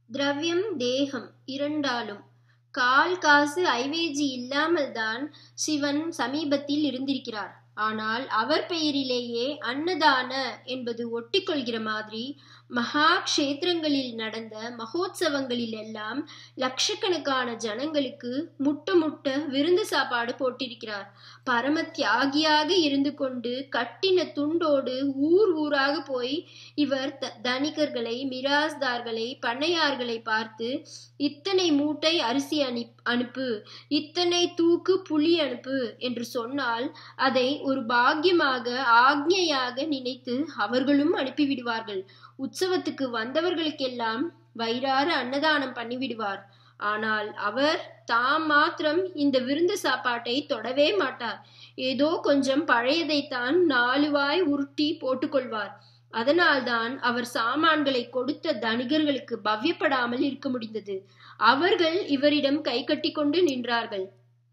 திரவியம் தேகம் இரண்டாலும் கால் காசு ஐவேஜி இல்லாமல்தான் சிவன் சமீபத்தில் இருந்திருக்கிறார் ஆனால் அவர் பெயரிலேயே அன்னதான என்பது ஒட்டிக்கொள்கிற மாதிரி மகா க்ஷேத்திரங்களில் நடந்த மகோத்சவங்களில் எல்லாம் லட்சக்கணக்கான ஜனங்களுக்கு முட்ட முட்ட விருந்து சாப்பாடு போட்டிருக்கிறார் பரம தியாகியாக இருந்து கொண்டு கட்டின துண்டோடு ஊர் ஊராக போய் இவர் த தனிகர்களை மிராஸ்தார்களை பண்ணையார்களை பார்த்து இத்தனை மூட்டை அரிசி அனி அனுப்பு இத்தனை தூக்கு புளி அனுப்பு என்று சொன்னால் அதை ஒரு பாக்கியமாக ஆக்ஞையாக நினைத்து அவர்களும் அனுப்பிவிடுவார்கள் உற்சவத்துக்கு வந்தவர்களுக்கெல்லாம் வயிறார அன்னதானம் பண்ணிவிடுவார் ஆனால் அவர் தாம் மாத்திரம் இந்த விருந்து சாப்பாட்டை தொடவே மாட்டார் ஏதோ கொஞ்சம் பழையதைத்தான் நாலு வாய் உருட்டி போட்டுக்கொள்வார் அதனால்தான் அவர் சாமான்களை கொடுத்த தனிகர்களுக்கு பவ்யப்படாமல் இருக்க முடிந்தது அவர்கள் இவரிடம் கை கட்டி கொண்டு நின்றார்கள்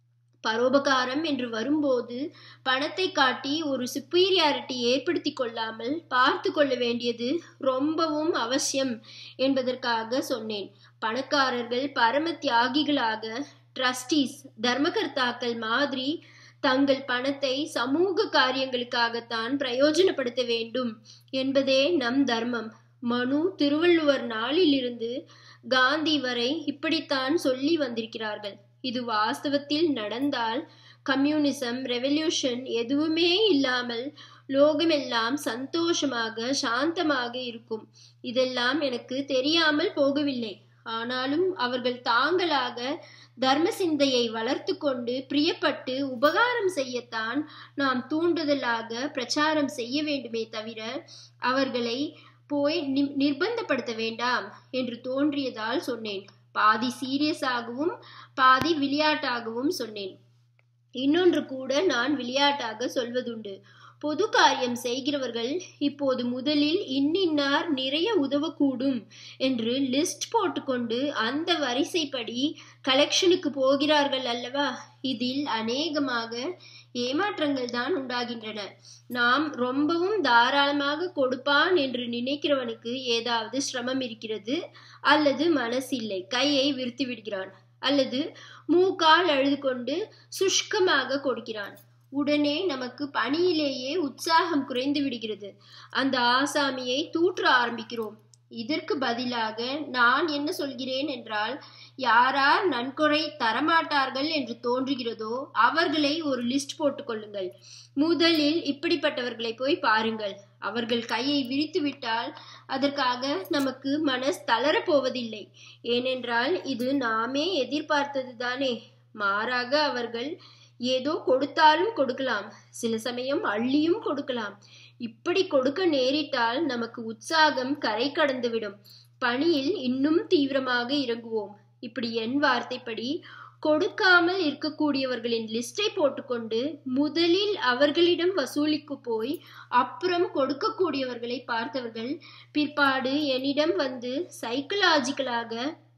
பரோபகாரம் என்று வரும்போது பணத்தை காட்டி ஒரு சுப்பீரியாரிட்டி ஏற்படுத்தி கொள்ளாமல் பார்த்து கொள்ள வேண்டியது ரொம்பவும் அவசியம் என்பதற்காக சொன்னேன் பணக்காரர்கள் பரம தியாகிகளாக ட்ரஸ்டீஸ் தர்மகர்த்தாக்கள் மாதிரி தங்கள் பணத்தை சமூக காரியங்களுக்காகத்தான் பிரயோஜனப்படுத்த வேண்டும் என்பதே நம் தர்மம் மனு திருவள்ளுவர் நாளிலிருந்து காந்தி வரை இப்படித்தான் சொல்லி வந்திருக்கிறார்கள் இது வாஸ்தவத்தில் நடந்தால் கம்யூனிசம் ரெவல்யூஷன் எதுவுமே இல்லாமல் லோகமெல்லாம் சந்தோஷமாக சாந்தமாக இருக்கும் இதெல்லாம் எனக்கு தெரியாமல் போகவில்லை ஆனாலும் அவர்கள் தாங்களாக தர்ம சிந்தையை வளர்த்து கொண்டு பிரியப்பட்டு உபகாரம் செய்யத்தான் நாம் தூண்டுதலாக பிரச்சாரம் செய்ய வேண்டுமே தவிர அவர்களை போய் நிர்பந்தப்படுத்த வேண்டாம் என்று தோன்றியதால் சொன்னேன் பாதி சீரியஸாகவும் பாதி விளையாட்டாகவும் சொன்னேன் இன்னொன்று கூட நான் விளையாட்டாக சொல்வதுண்டு பொது காரியம் செய்கிறவர்கள் இப்போது முதலில் இன்னின்னார் நிறைய உதவக்கூடும் என்று லிஸ்ட் போட்டுக்கொண்டு அந்த வரிசைப்படி கலெக்ஷனுக்கு போகிறார்கள் அல்லவா இதில் அநேகமாக ஏமாற்றங்கள் தான் உண்டாகின்றன நாம் ரொம்பவும் தாராளமாக கொடுப்பான் என்று நினைக்கிறவனுக்கு ஏதாவது சிரமம் இருக்கிறது அல்லது மனசில்லை கையை விரித்து விடுகிறான் அல்லது மூக்கால் அழுது கொண்டு சுஷ்கமாக கொடுக்கிறான் உடனே நமக்கு பணியிலேயே உற்சாகம் குறைந்து விடுகிறது அந்த ஆசாமியை தூற்ற ஆரம்பிக்கிறோம் இதற்கு பதிலாக நான் என்ன சொல்கிறேன் என்றால் யாரார் நன்கொடை தரமாட்டார்கள் என்று தோன்றுகிறதோ அவர்களை ஒரு லிஸ்ட் போட்டுக்கொள்ளுங்கள் முதலில் இப்படிப்பட்டவர்களை போய் பாருங்கள் அவர்கள் கையை விரித்து விட்டால் அதற்காக நமக்கு மனஸ் தளரப்போவதில்லை ஏனென்றால் இது நாமே எதிர்பார்த்தது தானே மாறாக அவர்கள் ஏதோ கொடுத்தாலும் கொடுக்கலாம் சில சமயம் அள்ளியும் கொடுக்கலாம் இப்படி கொடுக்க நேரிட்டால் நமக்கு உற்சாகம் கரை கடந்துவிடும் பணியில் இன்னும் தீவிரமாக இறங்குவோம் இப்படி என் வார்த்தைப்படி கொடுக்காமல் இருக்கக்கூடியவர்களின் லிஸ்டை போட்டுக்கொண்டு முதலில் அவர்களிடம் வசூலிக்கு போய் அப்புறம் கொடுக்கக்கூடியவர்களை பார்த்தவர்கள் பிற்பாடு என்னிடம் வந்து சைக்கலாஜிக்கலாக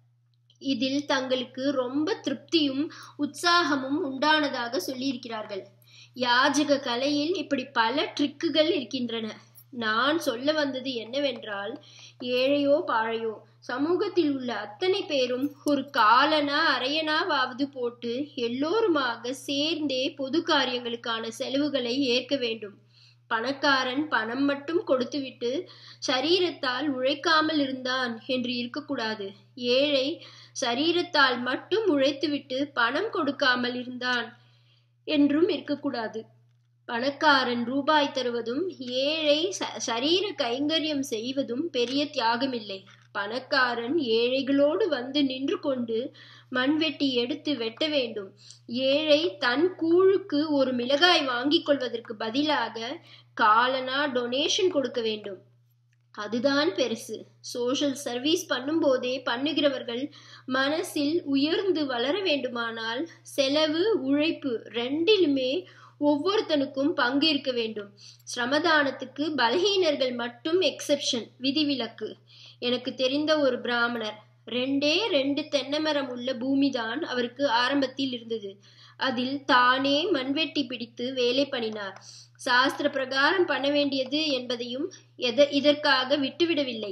இதில் தங்களுக்கு ரொம்ப திருப்தியும் உற்சாகமும் உண்டானதாக சொல்லியிருக்கிறார்கள் யாஜக கலையில் இப்படி பல ட்ரிக்குகள் இருக்கின்றன நான் சொல்ல வந்தது என்னவென்றால் ஏழையோ பாழையோ சமூகத்தில் உள்ள அத்தனை பேரும் ஒரு காலனா அரையனாவது போட்டு எல்லோருமாக சேர்ந்தே பொது காரியங்களுக்கான செலவுகளை ஏற்க வேண்டும் பணக்காரன் பணம் மட்டும் கொடுத்துவிட்டு சரீரத்தால் உழைக்காமல் இருந்தான் என்று இருக்கக்கூடாது ஏழை சரீரத்தால் மட்டும் உழைத்துவிட்டு பணம் கொடுக்காமல் இருந்தான் என்றும் இருக்கக்கூடாது பணக்காரன் ரூபாய் தருவதும் ஏழை சரீர கைங்கரியம் செய்வதும் பெரிய தியாகமில்லை பணக்காரன் ஏழைகளோடு வந்து நின்று கொண்டு மண்வெட்டி எடுத்து வெட்ட வேண்டும் ஏழை தன் கூழுக்கு ஒரு மிளகாய் வாங்கிக் கொள்வதற்கு பதிலாக காலனா டொனேஷன் கொடுக்க வேண்டும் அதுதான் பெருசு சோஷியல் சர்வீஸ் பண்ணும்போதே பண்ணுகிறவர்கள் மனசில் உயர்ந்து வளர வேண்டுமானால் செலவு உழைப்பு ரெண்டிலுமே ஒவ்வொருத்தனுக்கும் பங்கு இருக்க வேண்டும் சிரமதானத்துக்கு பலகீனர்கள் மட்டும் எக்ஸெப்ஷன் விதிவிலக்கு எனக்கு தெரிந்த ஒரு பிராமணர் ரெண்டே ரெண்டு தென்னைமரம் உள்ள பூமிதான் அவருக்கு ஆரம்பத்தில் இருந்தது அதில் தானே மண்வெட்டி பிடித்து வேலை பண்ணினார் சாஸ்திர பிரகாரம் பண்ண வேண்டியது என்பதையும் எத இதற்காக விட்டுவிடவில்லை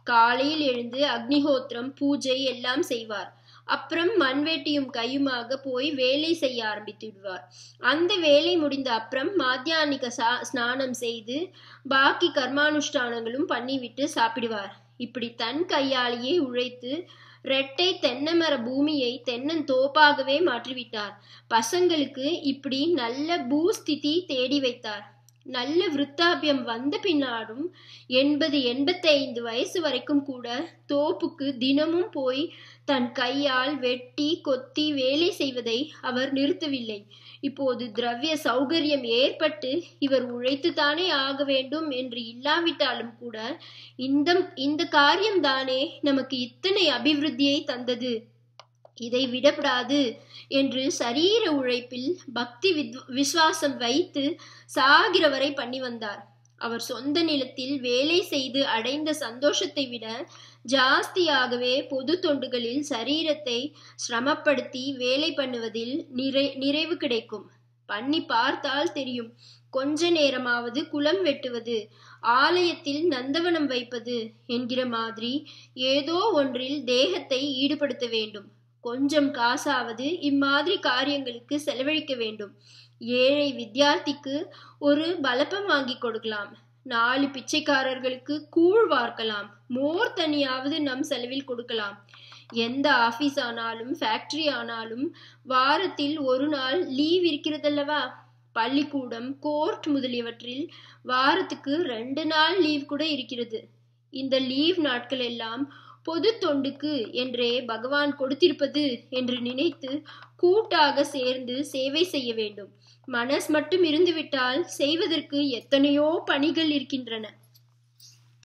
காலையில் எழுந்து அக்னிஹோத்திரம் பூஜை எல்லாம் செய்வார் அப்புறம் மண்வெட்டியும் கையுமாக போய் வேலை செய்ய ஆரம்பித்து விடுவார் அந்த வேலை முடிந்த அப்புறம் மாத்தியானிக ஸ்நானம் செய்து பாக்கி கர்மானுஷ்டானங்களும் பண்ணிவிட்டு சாப்பிடுவார் இப்படி தன் கையாலேயே உழைத்து ரெட்டை தென்னைமர பூமியை தென்னன் தோப்பாகவே மாற்றிவிட்டார் பசங்களுக்கு இப்படி நல்ல பூஸ்திதி தேடி வைத்தார் நல்ல விருத்தாபியம் வந்த பின்னாடும் எண்பது எண்பத்தைந்து வயசு வரைக்கும் கூட தோப்புக்கு தினமும் போய் தன் கையால் வெட்டி கொத்தி வேலை செய்வதை அவர் நிறுத்தவில்லை இப்போது திரவிய சௌகரியம் ஏற்பட்டு இவர் உழைத்துத்தானே ஆக வேண்டும் என்று இல்லாவிட்டாலும் கூட இந்த இந்த காரியம்தானே நமக்கு இத்தனை அபிவிருத்தியை தந்தது இதை விடப்படாது என்று சரீர உழைப்பில் பக்தி விசுவாசம் வைத்து சாகிற வரை பண்ணி வந்தார் அவர் சொந்த நிலத்தில் வேலை செய்து அடைந்த சந்தோஷத்தை விட ஜாஸ்தியாகவே பொது தொண்டுகளில் சரீரத்தை சிரமப்படுத்தி வேலை பண்ணுவதில் நிறை நிறைவு கிடைக்கும் பண்ணி பார்த்தால் தெரியும் கொஞ்ச நேரமாவது குளம் வெட்டுவது ஆலயத்தில் நந்தவனம் வைப்பது என்கிற மாதிரி ஏதோ ஒன்றில் தேகத்தை ஈடுபடுத்த வேண்டும் கொஞ்சம் காசாவது இம்மாதிரி காரியங்களுக்கு செலவழிக்க வேண்டும் ஏழை வித்தியார்த்திக்கு ஒரு பலப்பம் வாங்கி கொடுக்கலாம் நாலு பிச்சைக்காரர்களுக்கு கூழ் வார்க்கலாம் மோர் தனியாவது நம் செலவில் கொடுக்கலாம் எந்த ஆபீஸ் ஆனாலும் ஃபேக்டரி ஆனாலும் வாரத்தில் ஒரு நாள் லீவ் இருக்கிறதல்லவா பள்ளிக்கூடம் கோர்ட் முதலியவற்றில் வாரத்துக்கு ரெண்டு நாள் லீவ் கூட இருக்கிறது இந்த லீவ் நாட்கள் எல்லாம் பொது தொண்டுக்கு என்றே பகவான் கொடுத்திருப்பது என்று நினைத்து கூட்டாக சேர்ந்து சேவை செய்ய வேண்டும் மனஸ் மட்டும் இருந்துவிட்டால் செய்வதற்கு எத்தனையோ பணிகள் இருக்கின்றன